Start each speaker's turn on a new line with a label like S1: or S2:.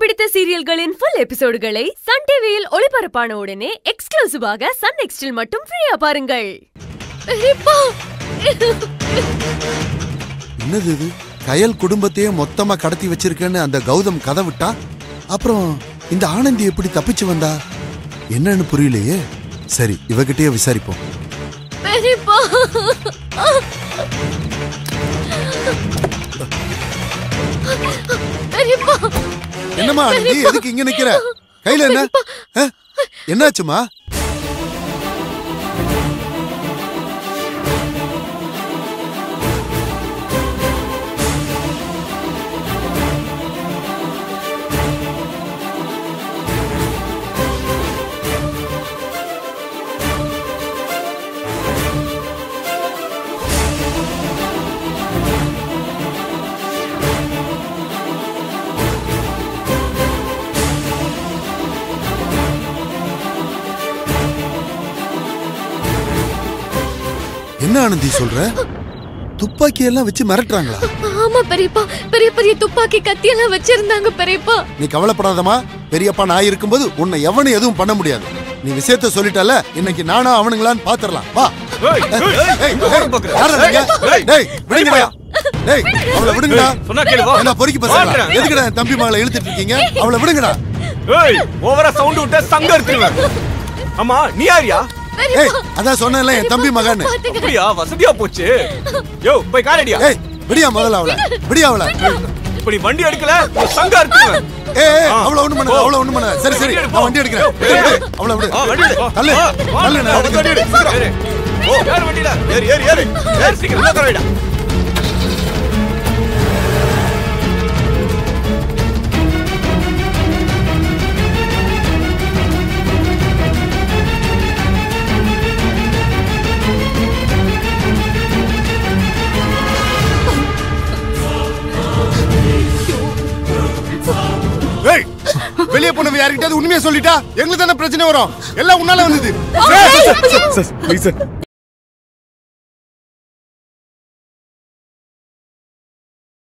S1: பிடித்த சீரியல்களின் full எபிசோடுகளை Sun டிவியில் ஒளிபரப்பான உடனே எக்ஸ்க்ளூசிவாக சன் நெக்ஸ்டில் மட்டும் ஃப்ரீயா பாருங்கள் பெரியப்பா
S2: என்னது இது கயல் குடும்பத்தையே மொத்தமா கடத்தி வச்சிருக்கேன்னு அந்த கௌதம் கதை விட்டா அப்புறம் இந்த ஆனந்தி எப்படி தப்பிச்சு வந்தா என்னன்னு புரியலையே சரி இவகிட்டயே விசாரிப்போம்
S1: பெரியப்பா பெரியப்பா
S2: என்னம்மா ஆனந்தி எதுக்கு இங்க நிக்கிற கையில என்ன ஆ? என்னாச்சுமா என்ன ஆனந்தி சொல்ற துப்பாக்கி எல்லாம் வச்சு மிரட்டுறாங்களா
S1: ஆமா பெரியப்பா பெரிய பெரிய துப்பாக்கி கத்தி எல்லாம் வச்சிருந்தாங்க பெரியப்பா
S2: நீ கவலைப்படாதம்மா பெரியப்பா நான் இருக்கும்போது உன்னை எவனும் எதுவும் பண்ண முடியாது நீ விஷயத்த சொல்லிட்டல இன்னைக்கு நானும் அவனுங்களான்னு பாத்துரலாம் வா
S3: ஏய், ஏய்,
S2: ஏய், ஏய்,
S3: என்ன
S2: ஏய்,
S3: பாக்குற?
S2: யாரா நீங்க?
S3: ஏய்,
S2: டேய், விடுங்கடா. டேய், அவளை விடுங்கடா.
S3: சொன்னா கேளு, வா.
S2: என்ன பொறுக்கி பசங்களா?
S3: வாங்குறேன்.
S2: எதுக்குடா என் தம்பி மகளை இழுத்துட்டு இருக்கீங்க? அவளை விடுங்கடா.
S3: ஏய் ஓவரா சவுண்ட் விட்ட சங்க எடுத்துருவேன் ஆமா நீ யாரியா
S2: ஏய், அதான் சொன்னேன்ல, என் தம்பி மகன்னு.
S3: அப்படியா வசதியா போச்சு யோ போய் காரடியா
S2: ஏய், விடியா முதல்ல அவளை. விடியா அவளை.
S3: இப்படி வண்டி எடுக்கல உன் சங்க எடுத்துருவேன்
S2: ஏய், ஏய்,
S3: ஆ.
S2: அவளை ஒண்ணும் பண்ணாத,
S3: போ.
S2: அவளை ஒண்ணும் பண்ணாத. சரி, சரி,
S3: வண்டி எடு,
S2: நான் வண்டி எடுக்கிறேன்.
S3: போ.
S2: விடு, விடு, அவளை விடு.
S3: ஆ, வண்டி எடு.
S2: தள்ளு,
S3: ஆ, வா.
S2: தள்ளு, நான்
S3: ஆ, வண்டி எடு.
S2: எடுக்கிறேன்.
S3: ஏறு. ஓ, ஏறு வண்டியில. ஏறு, ஏறு, ஏறு. ஏறு, சீக்கிரம் உள்ள உட்கார வைடா.
S2: ஏய், வெளியே போனவ யார்கிட்டயாவது உண்மையை சொல்லிட்டா எங்களுக்கு தானே பிரச்சனை வரும் எல்லாம் உன்னால வந்தது
S3: சார் ப்ளீஸ் சார்